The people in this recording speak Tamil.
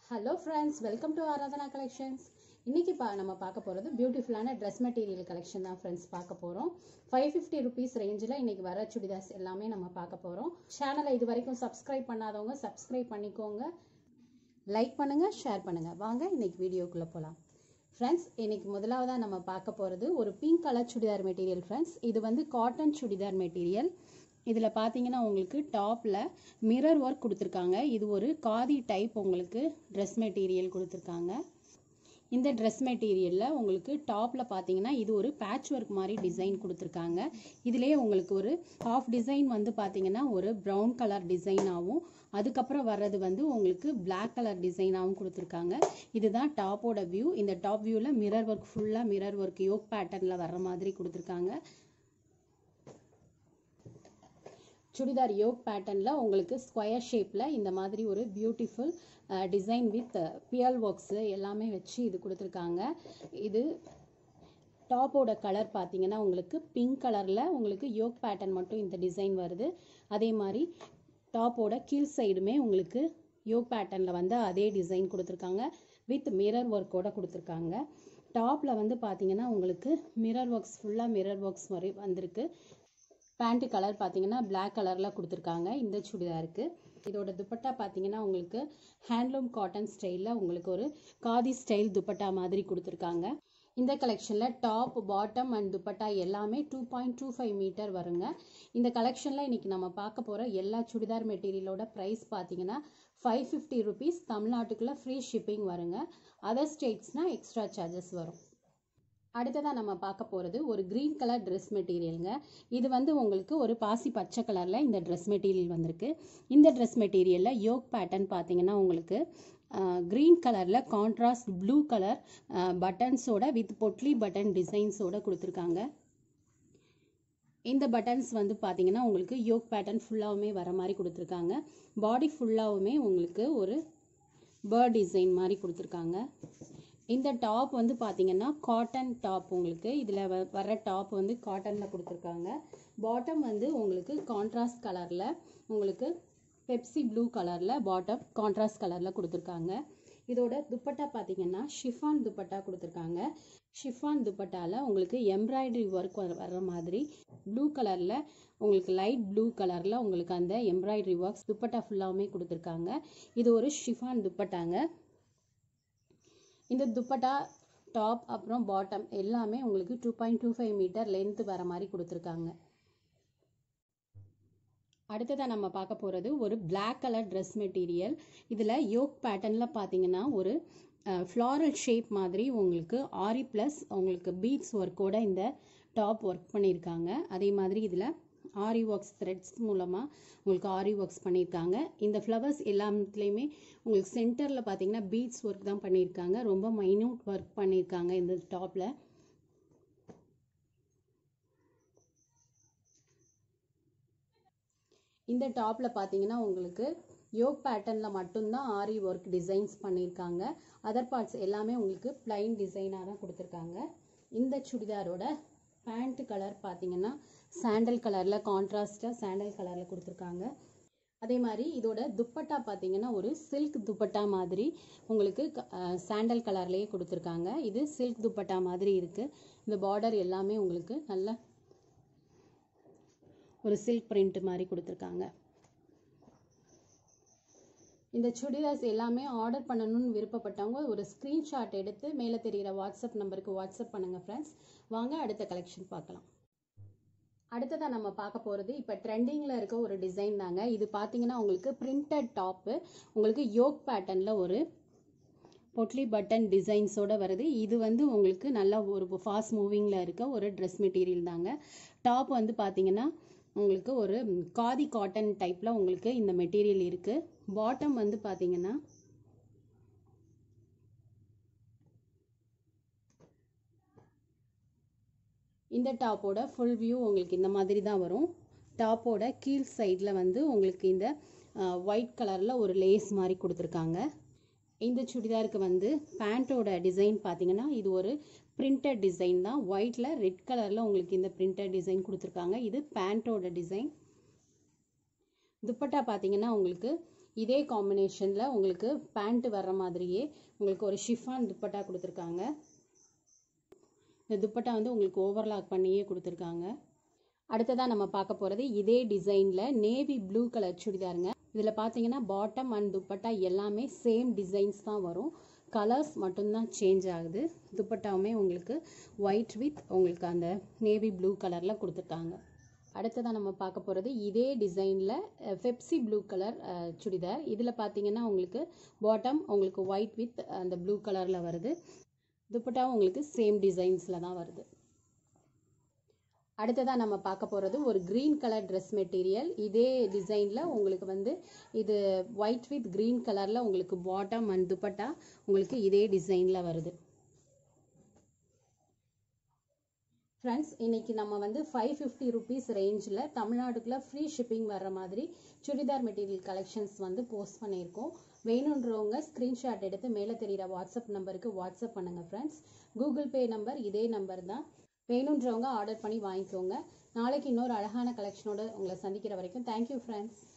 hello friends welcome to Aradhana collections இன்னைக்கு பா நம்ம பார்க்க போகிறது பியூட்டிஃபுல்லான ட்ரெஸ் மெட்டீரியல் கலெக்ஷன் தான் ஃப்ரெண்ட்ஸ் பார்க்க போகிறோம் ஃபைவ் ஃபிஃப்டி ருபீஸ் ரேஞ்சில் இன்னைக்கு வர சுடிதார்ஸ் எல்லாமே நம்ம பார்க்க போகிறோம் சேனலை இது வரைக்கும் சப்ஸ்கிரைப் பண்ணாதவங்க சப்ஸ்கிரைப் பண்ணிக்கோங்க லைக் பண்ணுங்கள் ஷேர் பண்ணுங்கள் வாங்க இன்னைக்கு வீடியோக்குள்ளே போகலாம் ஃப்ரெண்ட்ஸ் இன்னைக்கு முதலாவதாக நம்ம பார்க்க போகிறது ஒரு pink colour churidar material friends இது வந்து காட்டன் சுடிதார் மெட்டீரியல் இதில் பார்த்தீங்கன்னா உங்களுக்கு டாப்பில் மிரர் ஒர்க் கொடுத்துருக்காங்க இது ஒரு காதி டைப் உங்களுக்கு ட்ரெஸ் மெட்டீரியல் கொடுத்துருக்காங்க இந்த ட்ரெஸ் மெட்டீரியலில் உங்களுக்கு டாப்பில் பார்த்தீங்கன்னா இது ஒரு பேட்ச் ஒர்க் மாதிரி டிசைன் கொடுத்துருக்காங்க இதுலேயே உங்களுக்கு ஒரு ஹாஃப் டிசைன் வந்து பார்த்தீங்கன்னா ஒரு ப்ரௌன் கலர் டிசைனாகவும் அதுக்கப்புறம் வர்றது வந்து உங்களுக்கு Black கலர் டிசைனாகவும் கொடுத்துருக்காங்க இதுதான் டாப்போட வியூ இந்த டாப் வியூவில் மிரர் ஒர்க் ஃபுல்லாக மிரர் ஒர்க் யோக் பேட்டர்னில் வர்ற மாதிரி கொடுத்துருக்காங்க சுடிதார் யோக் பேட்டர்னில் உங்களுக்கு ஸ்கொயர் ஷேப்பில் இந்த மாதிரி ஒரு beautiful design with pearl works எல்லாமே வச்சு இது கொடுத்துருக்காங்க இது டாப்போட கலர் பார்த்தீங்கன்னா உங்களுக்கு பிங்க் கலரில் உங்களுக்கு யோக் பேட்டர்ன் மட்டும் இந்த டிசைன் வருது அதே மாதிரி டாப்போட கீழ் சைடுமே உங்களுக்கு யோக் பேட்டர்னில் வந்து அதே டிசைன் கொடுத்துருக்காங்க வித் மிரர் ஒர்க்கோட கொடுத்துருக்காங்க டாப்பில் வந்து பார்த்தீங்கன்னா உங்களுக்கு மிரர் ஒர்க்ஸ் ஃபுல்லாக மிரர் ஒர்க்ஸ் மாதிரி வந்திருக்கு பேண்ட் கலர் பார்த்தீங்கன்னா Black கலரில் கொடுத்துருக்காங்க இந்த சுடிதாருக்கு இதோட துப்பட்டா பார்த்தீங்கன்னா உங்களுக்கு ஹேண்ட்லூம் காட்டன் ஸ்டைலில் உங்களுக்கு ஒரு காதி ஸ்டைல் துப்பட்டா மாதிரி கொடுத்துருக்காங்க இந்த கலெக்ஷனில் டாப் பாட்டம் அண்ட் துப்பட்டா எல்லாமே two point two five metre வருங்க இந்த கலெக்ஷனில் இன்னைக்கு நம்ம பார்க்க போகிற எல்லா சுடிதார் மெட்டீரியலோட ப்ரைஸ் பார்த்தீங்கன்னா ஃபைவ் ஃபிஃப்டி ருபீஸ் தமிழ்நாட்டுக்குள்ளே ஃப்ரீ ஷிப்பிங் வருங்க அதர் ஸ்டேட்ஸ்னால் எக்ஸ்ட்ரா சார்ஜஸ் வரும் அடுத்ததாக நம்ம பார்க்க போகிறது ஒரு க்ரீன் கலர் ட்ரெஸ் மெட்டீரியலுங்க இது வந்து உங்களுக்கு ஒரு பாசி பச்சை கலரில் இந்த ட்ரெஸ் மெட்டீரியல் வந்திருக்கு இந்த ட்ரெஸ் மெட்டீரியலில் யோக் பேட்டர்ன் பார்த்தீங்கன்னா உங்களுக்கு க்ரீன் கலரில் கான்ட்ராஸ்ட் ப்ளூ கலர் பட்டன்ஸோட வித் பொட்லி பட்டன் டிசைன்ஸோட கொடுத்துருக்காங்க இந்த பட்டன்ஸ் வந்து பார்த்தீங்கன்னா உங்களுக்கு யோக் பேட்டர்ன் ஃபுல்லாகவுமே வர மாதிரி கொடுத்துருக்காங்க பாடி ஃபுல்லாகவுமே உங்களுக்கு ஒரு பேர்ட் டிசைன் மாதிரி கொடுத்துருக்காங்க இந்த டாப் வந்து பார்த்தீங்கன்னா காட்டன் டாப் உங்களுக்கு இதில் வர டாப் வந்து காட்டனில் கொடுத்துருக்காங்க பாட்டம் வந்து உங்களுக்கு கான்ட்ராஸ்ட் கலரில் உங்களுக்கு பெப்சி ப்ளூ கலரில் பாட்டம் கான்ட்ராஸ்ட் கலரில் கொடுத்துருக்காங்க இதோட துப்பட்டா பார்த்தீங்கன்னா ஷிஃபான் துப்பட்டா கொடுத்துருக்காங்க ஷிஃபான் துப்பட்டாவில் உங்களுக்கு எம்ப்ராய்டரி ஒர்க் வர மாதிரி ப்ளூ கலரில் உங்களுக்கு லைட் ப்ளூ கலரில் உங்களுக்கு அந்த எம்ப்ராய்டரி ஒர்க்ஸ் துப்பட்டா ஃபுல்லாகவுமே கொடுத்துருக்காங்க இது ஒரு ஷிஃபான் துப்பட்டாங்க இந்த துப்பட்டா டாப் அப்புறம் பாட்டம் எல்லாமே உங்களுக்கு two point two five metre length வர மாதிரி கொடுத்துருக்காங்க அடுத்ததாக நம்ம பார்க்க போகிறது ஒரு Black கலர் ட்ரெஸ் மெட்டீரியல் இதில் யோக் பேட்டர்னில் பார்த்தீங்கன்னா ஒரு ஃப்ளாரல் ஷேப் மாதிரி உங்களுக்கு ஆரி ப்ளஸ் உங்களுக்கு பீட்ஸ் ஒர்க்கோட இந்த டாப் ஒர்க் பண்ணியிருக்காங்க அதே மாதிரி இதில் ஆரி ஒர்க்ஸ் த்ரெட்ஸ் மூலமாக உங்களுக்கு ஆரி ஒர்க்ஸ் பண்ணியிருக்காங்க இந்த ஃப்ளவர்ஸ் எல்லாத்துலேயுமே உங்களுக்கு சென்டரில் பார்த்தீங்கன்னா பீட்ஸ் ஒர்க் தான் பண்ணியிருக்காங்க ரொம்ப மைன்யூட் ஒர்க் பண்ணியிருக்காங்க இந்த டாப்பில் இந்த டாப்பில் பார்த்தீங்கன்னா உங்களுக்கு யோக் பேட்டர்னில் மட்டும்தான் ஆரி ஒர்க் டிசைன்ஸ் பண்ணியிருக்காங்க அதர் பார்ட்ஸ் எல்லாமே உங்களுக்கு பிளைன் டிசைனாக தான் கொடுத்துருக்காங்க இந்த சுடிதாரோட பேண்ட் கலர் பார்த்தீங்கன்னா சாண்டல் கலரில் கான்ட்ராஸ்டாக சாண்டல் கலரில் கொடுத்துருக்காங்க அதே மாதிரி இதோட துப்பட்டா பார்த்தீங்கன்னா ஒரு சில்க் துப்பட்டா மாதிரி உங்களுக்கு சாண்டல் கலர்லேயே கொடுத்துருக்காங்க இது சில்க் துப்பட்டா மாதிரி இருக்குது இந்த பார்டர் எல்லாமே உங்களுக்கு நல்ல ஒரு சில்க் பிரிண்ட் மாதிரி கொடுத்துருக்காங்க இந்த சுடிதார்ஸ் எல்லாமே ஆர்டர் பண்ணணும்னு விருப்பப்பட்டவங்க ஒரு ஸ்க்ரீன்ஷாட் எடுத்து மேலே தெரிகிற வாட்ஸ்அப் நம்பருக்கு வாட்ஸ்அப் பண்ணுங்கள் ஃப்ரெண்ட்ஸ் வாங்க அடுத்த கலெக்ஷன் பார்க்கலாம் அடுத்ததாக நம்ம பார்க்க போகிறது இப்போ ட்ரெண்டிங்கில் இருக்க ஒரு டிசைன் தாங்க இது பார்த்தீங்கன்னா உங்களுக்கு பிரிண்டட் டாப்பு உங்களுக்கு யோக் பேட்டர்னில் ஒரு பொட்லி பட்டன் டிசைன்ஸோட வருது இது வந்து உங்களுக்கு நல்லா ஒரு ஃபாஸ்ட் மூவிங்கில் இருக்க ஒரு ட்ரெஸ் மெட்டீரியல் தாங்க டாப் வந்து பார்த்தீங்கன்னா உங்களுக்கு ஒரு காதி காட்டன் டைப்பில் உங்களுக்கு இந்த மெட்டீரியல் இருக்குது பாட்டம் வந்து பார்த்தீங்கன்னா இந்த டாப்போட ஃபுல் வியூ உங்களுக்கு இந்த மாதிரி தான் வரும் டாப்போட கீழ் சைடில் வந்து உங்களுக்கு இந்த ஒயிட் கலரில் ஒரு லேஸ் மாதிரி கொடுத்துருக்காங்க இந்த சுடிதாருக்கு வந்து பேண்ட்டோட டிசைன் பார்த்தீங்கன்னா இது ஒரு பிரிண்டட் டிசைன் தான் ஒயிட்டில் ரெட் கலரில் உங்களுக்கு இந்த பிரிண்டட் டிசைன் கொடுத்துருக்காங்க இது பேண்ட்டோட டிசைன் துப்பட்டா பார்த்தீங்கன்னா உங்களுக்கு இதே காம்பினேஷனில் உங்களுக்கு பேண்ட் வர்ற மாதிரியே உங்களுக்கு ஒரு ஷிஃபான் துப்பட்டா கொடுத்துருக்காங்க இந்த துப்பட்டா வந்து உங்களுக்கு ஓவர்லாக் பண்ணியே கொடுத்துருக்காங்க அடுத்ததாக நம்ம பார்க்க போகிறது இதே டிசைனில் நேவி ப்ளூ கலர் சுடிதாருங்க இதில் பார்த்தீங்கன்னா பாட்டம் அண்ட் துப்பட்டா எல்லாமே சேம் டிசைன்ஸ் தான் வரும் கலர்ஸ் மட்டும்தான் சேஞ்ச் ஆகுது துப்பட்டாவுமே உங்களுக்கு ஒயிட் வித் உங்களுக்கு அந்த நேவி ப்ளூ கலரில் கொடுத்துருக்காங்க அடுத்ததாக நம்ம பார்க்க போகிறது இதே டிசைனில் ஃபெப்சி ப்ளூ கலர் சுடிதார் இதில் பார்த்தீங்கன்னா உங்களுக்கு பாட்டம் உங்களுக்கு ஒயிட் வித் அந்த ப்ளூ கலரில் வருது துப்பட்டாவும் உங்களுக்கு சேம் டிசைன்ஸில் தான் வருது அடுத்ததாக நம்ம பார்க்க போகிறது ஒரு க்ரீன் கலர் ட்ரெஸ் மெட்டீரியல் இதே டிசைனில் உங்களுக்கு வந்து இது ஒயிட் வித் க்ரீன் கலரில் உங்களுக்கு பாட்டம் அண்ட் துப்பட்டா உங்களுக்கு இதே டிசைனில் வருது ஃப்ரெண்ட்ஸ் இன்னைக்கு நம்ம வந்து ஃபைவ் ஃபிஃப்டி ருபீஸ் ரேஞ்சில் தமிழ்நாடுக்குள்ளே ஃப்ரீ ஷிப்பிங் வர்ற மாதிரி சுடிதார் மெட்டீரியல் கலெக்ஷன்ஸ் வந்து போஸ்ட் பண்ணியிருக்கோம் வேணுன்றவங்க ஸ்க்ரீன்ஷாட் எடுத்து மேலே தெரிகிற வாட்ஸ்அப் நம்பருக்கு வாட்ஸ்அப் பண்ணுங்கள் ஃப்ரெண்ட்ஸ் கூகுள் பே நம்பர் இதே நம்பர் தான் வேணுன்றவங்க ஆர்டர் பண்ணி வாங்கிக்கோங்க நாளைக்கு இன்னொரு அழகான கலெக்ஷனோட உங்களை சந்திக்கிற வரைக்கும் தேங்க்யூ ஃப்ரெண்ட்ஸ்